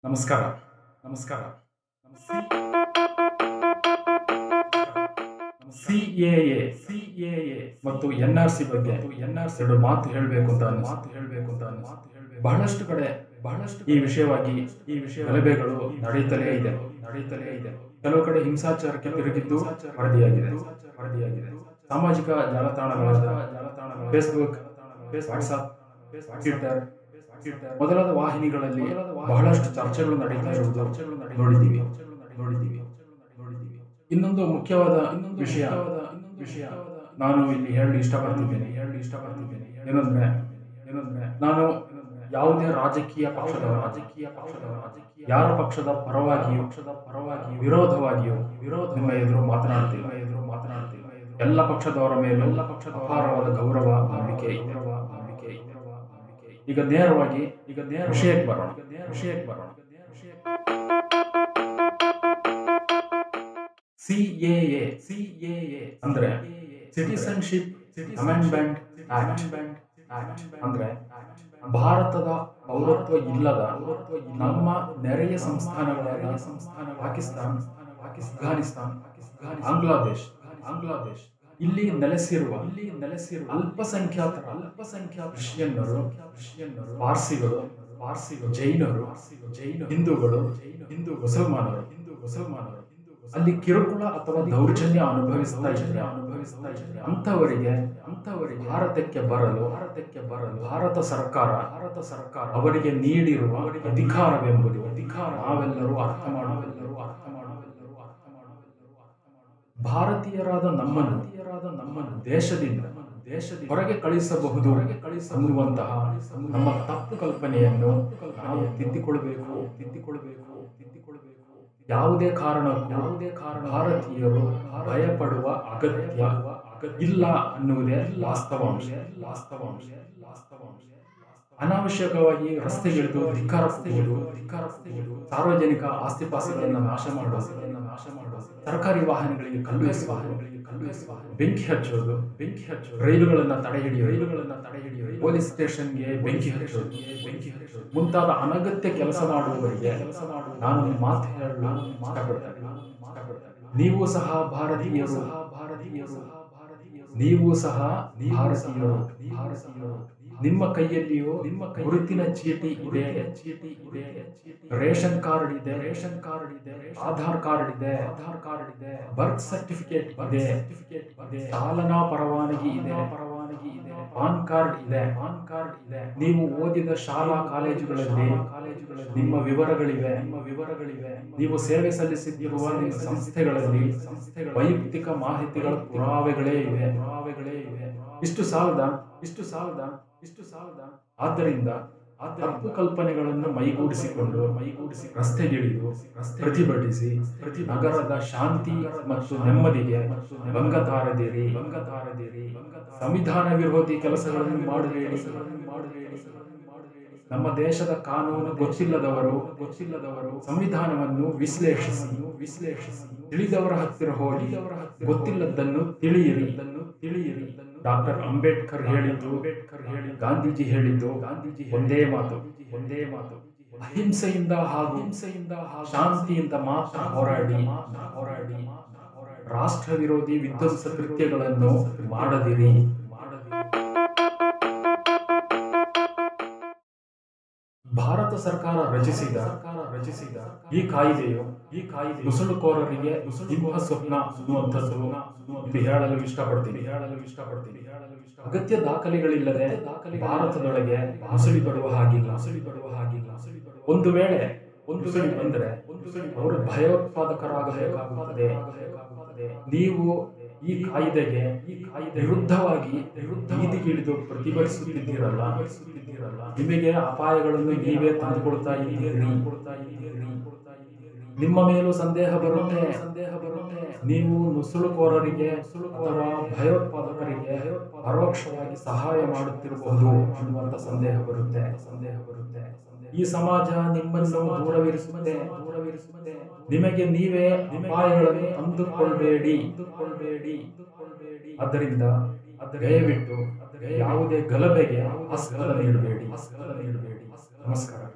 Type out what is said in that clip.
ನಮಸ್ಕಾರ ನಮಸ್ಕಾರ C A C A ಮತ್ತು ಎನ್ ಆರ್ ಸಿ ಬಗ್ಗೆ ಎನ್ ಆರ್ ಸಿ ಎರಡು ಮಾತು ಹೇಳಬೇಕು ಅಂತ ಅನ್ನಿಸ್ತು. ಮಾತು ಹೇಳಬೇಕು ಅಂತ ಅನ್ನಿಸ್ತು. ಬಹಳಷ್ಟು ಕಡೆ ಬಹಳಷ್ಟು ಈ ವಿಷಯವಾಗಿ ಈ ವಿಷಯ ಗಲಭೆಗಳು ನಡೆಯುತ್ತಲೇ ಇದೆ ನಡೆಯುತ್ತಲೇ ಇದೆ ಕೆಲವು ಕಡೆ ಹಿಂಸಾಚಾರಕ್ಕೆ ತಿರುಗಿದ್ದು ವರದಿಯಾಗಿದೆ ವರದಿಯಾಗಿದೆ ಸಾಮಾಜಿಕ ಜಾಲತಾಣಗಳಾದ ಜಾಲತಾಣಗಳ ಫೇಸ್ಬುಕ್ ವಾಟ್ಸ್ಆಪ್ ಟ್ವಿಟರ್ ಮೊದಲಾದ ವಾಹಿನಿಗಳಲ್ಲಿ ಬಹಳಷ್ಟು ಚರ್ಚೆಗಳು ನಡೀತಾ ಇರುವುದು ನೋಡಿದ್ದೀವಿ ನೋಡಿದ್ದೀವಿ ನೋಡಿದ್ದೀವಿ ಇನ್ನೊಂದು ಮುಖ್ಯವಾದ ಇನ್ನೊಂದು ವಿಷಯ ವಿಷಯ ನಾನು ಇಲ್ಲಿ ಹೇಳಲು ಇಷ್ಟಪಡ್ತಿದ್ದೇನೆ ಹೇಳಲು ಇಷ್ಟಪಡ್ತಿದ್ದೇನೆ ಏನಂದ್ರೆ ಏನಂದ್ರೆ ನಾನು ಯಾವುದೇ ರಾಜಕೀಯ ಪಕ್ಷದ ರಾಜಕೀಯ ಪಕ್ಷದ ರಾಜಕೀಯ ಯಾರ ಪಕ್ಷದ ಪರವಾಗಿಯೂ ಪಕ್ಷದ ಪರವಾಗಿಯೂ ವಿರೋಧವಾಗಿಯೂ ವಿರೋಧ ನಿಮ್ಮ ಎದುರು ಮಾತನಾಡ್ತೀವಿ ನಿಮ್ಮ ಎದುರು ಮಾತನಾಡ್ತೀವಿ ಎಲ್ಲ ಪಕ್ಷದವರ ಮೇಲೆ ಎಲ್ಲ ಪಕ್ಷದ ಅಪಾರವಾದ ಗೌರವ ನಂಬಿಕೆ ಇರುವ ನಂಬಿಕೆ ಇರುವ ನಂಬಿಕೆ ಈಗ ನೇರವಾಗಿ ಈಗ ನೇರ ವಿಷಯಕ್ಕೆ ಬರೋಣ ವಿಷಯಕ್ಕೆ ಬರೋಣ ಸಿ ಎ ಸಿ ಎ ಅಂದ್ರೆ ಸಿಟಿಸನ್ಶಿಪ್ ಅಮೆಂಡ್ಮೆಂಟ್ ಅಂದ್ರೆ ಭಾರತದ ಪೌರತ್ವ ಇಲ್ಲದ ನಮ್ಮ ನೆರೆಯ ಸಂಸ್ಥಾನಗಳಾದ ಸಂಸ್ಥಾನ ಪಾಕಿಸ್ತಾನ್ ಅಫ್ಘಾನಿಸ್ತಾನ್ ಬಾಂಗ್ಲಾದೇಶ್ ಬಾಂಗ್ಲಾದೇಶ್ ಇಲ್ಲಿ ನೆಲೆಸಿರುವ ಇಲ್ಲಿ ನೆಲೆಸಿರುವ ಅಲ್ಪಸಂಖ್ಯಾತರ ಅಲ್ಪಸಂಖ್ಯಾತ ಕ್ರಿಶ್ಚಿಯನ್ನರು ಕ್ರಿಶ್ಚಿಯನ್ನರು ಪಾರ್ಸಿಗಳು ಪಾರ್ಸಿಗಳು ಜೈನರು ಜೈನ ಹಿಂದೂಗಳು ಹಿಂದೂ ಮುಸಲ್ಮಾನರು ಹಿಂದೂ ಮುಸಲ್ಮಾನರು ಅಲ್ಲಿ ಕಿರುಕುಳ ಅಥವಾ ದೌರ್ಜನ್ಯ ಅನುಭವಿಸ್ತಾ ಇದ್ರೆ ಅನುಭವಿಸ್ತಾ ಇದ್ರೆ ಅಂತವರಿಗೆ ಅಂತವರಿಗೆ ಭಾರತಕ್ಕೆ ಬರಲು ಭಾರತಕ್ಕೆ ಬರಲು ಭಾರತ ಸರ್ಕಾರ ಭಾರತ ಸರ್ಕಾರ ಅವರಿಗೆ ನೀಡಿರುವ ಅಧಿಕಾರವೆಂಬುದು ಅಧಿಕಾರ ನಾವೆಲ್ಲರೂ ಅರ್ಥ ಮಾಡುವೆಲ್ಲರೂ ಅರ್ಥ ಮಾಡುವೆಲ್ಲರೂ ಅರ್ಥ ಮಾಡುವೆಲ್ಲರೂ ಅರ್ಥ ಮಾಡುವೆಲ್ಲರೂ ಭಾರತೀಯರಾದ ನಮ್ಮನ್ನು ನಮ್ಮನ್ನು ದೇಶದಿಂದ ದೇಶದಿಂದ ಹೊರಗೆ ಕಳಿಸಬಹುದು ಹೊರಗೆ ಕಳಿಸನ್ನುವಂತಹ ನಮ್ಮ ತಪ್ಪು ಕಲ್ಪನೆಯನ್ನು ನಾವು ತಿದ್ದಿಕೊಳ್ಬೇಕು ತಿದ್ದಿಕೊಳ್ಬೇಕು ತಿದ್ದಿಕೊಳ್ಬೇಕು ಯಾವುದೇ ಕಾರಣ ಯಾವುದೇ ಕಾರಣ ಭಾರತೀಯರು ಭಯಪಡುವ ಅಗತ್ಯ ಅಗತ್ಯ ಇಲ್ಲ ಅನ್ನುವುದೇ ವಾಸ್ತವಾಂಶ ವಾಸ್ತವಾಂಶ ವಾಸ್ತವಾಂಶ ಅನಾವಶ್ಯಕವಾಗಿ ರಸ್ತೆಗಿಳಿದು ಧಿಕ್ಕಾರ ಕೂಗುವುದು ಧಿಕ್ಕಾರ ಕೂಗುವುದು ಸಾರ್ವಜನಿಕ ಆಸ್ತಿಪಾಸ್ತಿಗಳನ್ನು ನಾಶ ಮಾಡುವುದು ನಾಶ ಮಾಡುವುದು ಸರ್ಕಾರಿ ವಾಹನಗಳಿಗೆ ಕಲ್ಲು ಎಸೆಯುವುದು, ವಾಹನಗಳಿಗೆ ಕಲ್ಲು ಎಸೆಯುವುದು, ಬೆಂಕಿ ಹಚ್ಚೋದು ಬೆಂಕಿ ಹಚ್ಚೋದು ರೈಲುಗಳನ್ನ ತಡೆ ಹಿಡಿಯೋದು ರೈಲುಗಳನ್ನ ತಡೆ ಹಿಡಿಯೋದು ಪೊಲೀಸ್ ಸ್ಟೇಷನ್ಗೆ ಬೆಂಕಿ ಹಚ್ಚೋದು ಬೆಂಕಿ ಹಚ್ಚೋದು ಮುಂತಾದ ಅನಗತ್ಯ ಕೆಲಸ ಮಾಡುವವರಿಗೆ ಕೆಲಸ ಮಾಡುವ ನಾನು ಒಂದು ಮಾತು ಹೇಳಲು ಇಷ್ಟಪಡ್ತೇನೆ ಇಷ್ಟಪಡ್ತೇನೆ. ನೀವು ಸಹ ಭಾರತೀಯರು ಭಾರತೀಯರು ನೀವು ಸಹ ಭಾರತೀಯರು ಭಾರತೀಯರು ನಿಮ್ಮ ಕೈಯಲ್ಲಿಯೂ ನಿಮ್ಮ ಗುರುತಿನ ಚೀಟಿ ಇದೆ ಚೀಟಿ ಇದೆ ರೇಷನ್ ಕಾರ್ಡ್ ಇದೆ ರೇಷನ್ ಕಾರ್ಡ್ ಇದೆ ಆಧಾರ್ ಕಾರ್ಡ್ ಇದೆ ಆಧಾರ್ ಕಾರ್ಡ್ ಇದೆ ಬರ್ತ್ ಸರ್ಟಿಫಿಕೇಟ್ ಇದೆ ಸರ್ಟಿಫಿಕೇಟ್ ಇದೆ ಚಾಲನಾ ಪರವಾನಗಿ ಇದೆ ಪರವಾನಗಿ ಇದೆ ಪಾನ್ ಕಾರ್ಡ್ ಇದೆ ಪಾನ್ ಕಾರ್ಡ್ ಇದೆ ನೀವು ಓದಿದ ಶಾಲಾ ಕಾಲೇಜುಗಳಲ್ಲಿ ಕಾಲೇಜುಗಳಲ್ಲಿ ನಿಮ್ಮ ವಿವರಗಳಿವೆ ನಿಮ್ಮ ವಿವರಗಳಿವೆ ನೀವು ಸೇವೆ ಸಲ್ಲಿಸಿರುವ ನಿಮ್ಮ ಸಂಸ್ಥೆಗಳಲ್ಲಿ ಸಂಸ್ಥೆಗಳ ವೈಯಕ್ತಿಕ ಮಾಹಿತಿಗಳ ಪುರಾವೆಗಳೇ ಇವೆ ಪುರಾವೆಗಳೇ ಇವೆ ಇಷ್ಟು ಸಾಲದ ಇಷ್ಟು ಸಾಲದ ಇಷ್ಟು ಸಾಲದ ಆದ್ದರಿಂದ ತಪ್ಪು ಕಲ್ಪನೆಗಳನ್ನು ಮೈಗೂಡಿಸಿಕೊಂಡು ಮೈಗೂಡಿಸಿ ರಸ್ತೆಗಿಳಿದು ಪ್ರತಿಭಟಿಸಿ ಪ್ರತಿ ನಗರದ ಶಾಂತಿ ಮತ್ತು ನೆಮ್ಮದಿಗೆ ಭಂಗ ತಾರದಿರಿ ಭಂಗ ತಾರದಿರಿ ಸಂವಿಧಾನ ವಿರೋಧಿ ಕೆಲಸಗಳನ್ನು ಮಾಡಬೇಡಿ ಮಾಡಬೇಡಿ ನಮ್ಮ ದೇಶದ ಕಾನೂನು ಗೊತ್ತಿಲ್ಲದವರು ಗೊತ್ತಿಲ್ಲದವರು ಸಂವಿಧಾನವನ್ನು ವಿಶ್ಲೇಷಿಸಿ ವಿಶ್ಲೇಷಿಸಿ ತಿಳಿದವರ ಹತ್ತಿರ ಹೋಗಿ ಗೊತ್ತಿಲ್ಲದನ್ನು ತಿಳಿಯಿರಿ ತಿಳಿಯಿರಿ ಡಾಕ್ಟರ್ ಅಂಬೇಡ್ಕರ್ ಹೇಳಿದ್ದು ಅಂಬೇಡ್ಕರ್ ಹೇಳಿ ಗಾಂಧೀಜಿ ಹೇಳಿದ್ದು ಗಾಂಧೀಜಿ ಒಂದೇ ಮಾತು ಒಂದೇ ಮಾತು ಅಹಿಂಸೆಯಿಂದ ಹಾಗೂ ಹಿಂಸೆಯಿಂದ ಶಾಂತಿಯಿಂದ ಮಾತ್ರ ಹೋರಾಡಿ ಹೋರಾಡಿ ರಾಷ್ಟ್ರ ವಿರೋಧಿ ವಿಧ್ವಂಸ ಕೃತ್ಯಗಳನ್ನು ಮಾಡದಿರಿ ಮಾಡದಿರಿ ಭಾರತ ಸರ್ಕಾರ ರಚಿಸಿದ ಸರ್ಕಾರ ರಚಿಸಿದ ಈ ಕಾಯ್ದೆಯು ಈ ಕಾಯ್ದೆ ನುಸುಳುಕೋರರಿಗೆ ಸಿಂಹ ಸ್ವಪ್ನ ಅನ್ನುವಂಥದ್ದು ಇದು ಹೇಳಲು ಇಷ್ಟಪಡ್ತೀನಿ ಹೇಳಲು ಇಷ್ಟಪಡ್ತೀನಿ ಹೇಳಲು ಇಷ್ಟ ಅಗತ್ಯ ದಾಖಲೆಗಳಿಲ್ಲದೆ ಭಾರತದೊಳಗೆ ನುಸುಳಿ ಬರುವ ಹಾಗಿಲ್ಲ ನುಸುಳಿ ಬರುವ ಹಾಗಿಲ್ಲ ಒಂದು ವೇಳೆ ಒಂದು ವೇಳೆ ಬಂದ್ರೆ ಅವರು ಭಯೋತ್ಪಾದಕರಾಗಬೇಕಾಗುತ್ತದೆ ನೀವು ಈ ಕಾಯ್ದೆಗೆ ಈ ಕಾಯ್ದೆ ವಿರುದ್ಧವಾಗಿ ವಿರುದ್ಧ ಬೀದಿಗಿಳಿದು ಪ್ರತಿಭಟಿಸುತ್ತಿದ್ದೀರಲ್ಲ ನಿಮಗೆ ಅಪಾಯಗಳನ್ನು ನೀವೇ ತಂದುಕೊಳ್ತಾ ಇದ್ದೀರಿ ನಿಮ್ಮ ಮೇಲೂ ಸಂದೇಹ ಬರುತ್ತೆ ಸಂದೇಹ ಬರುತ್ತೆ ನೀವು ನುಸುಳುಕೋರರಿಗೆ ಅಥವಾ ಭಯೋತ್ಪಾದಕರಿಗೆ ಪರೋಕ್ಷವಾಗಿ ಸಹಾಯ ಮಾಡುತ್ತಿರಬಹುದು ಅನ್ನುವಂತ ಸಂದೇಹ ಬರುತ್ತೆ ಸಂದೇಹ ಬರುತ್ತೆ ಈ ಸಮಾಜ ನಿಮ್ಮನ್ನು ದೂರವಿರಿಸುತ್ತೆ ದೂರವಿರಿಸುತ್ತೆ ನಿಮಗೆ ನೀವೇ ಅಪಾಯಗಳನ್ನು ಅಂದುಕೊಳ್ಬೇಡಿ ಅಂದುಕೊಳ್ಬೇಡಿ ಆದ್ದರಿಂದ ದಯವಿಟ್ಟು ಯಾವುದೇ ಗಲಭೆಗೆ ಆಸ್ಪದ ನೀಡಬೇಡಿ ಆಸ್ಪದ ನೀಡಬೇಡಿ ನಮಸ್ಕಾರ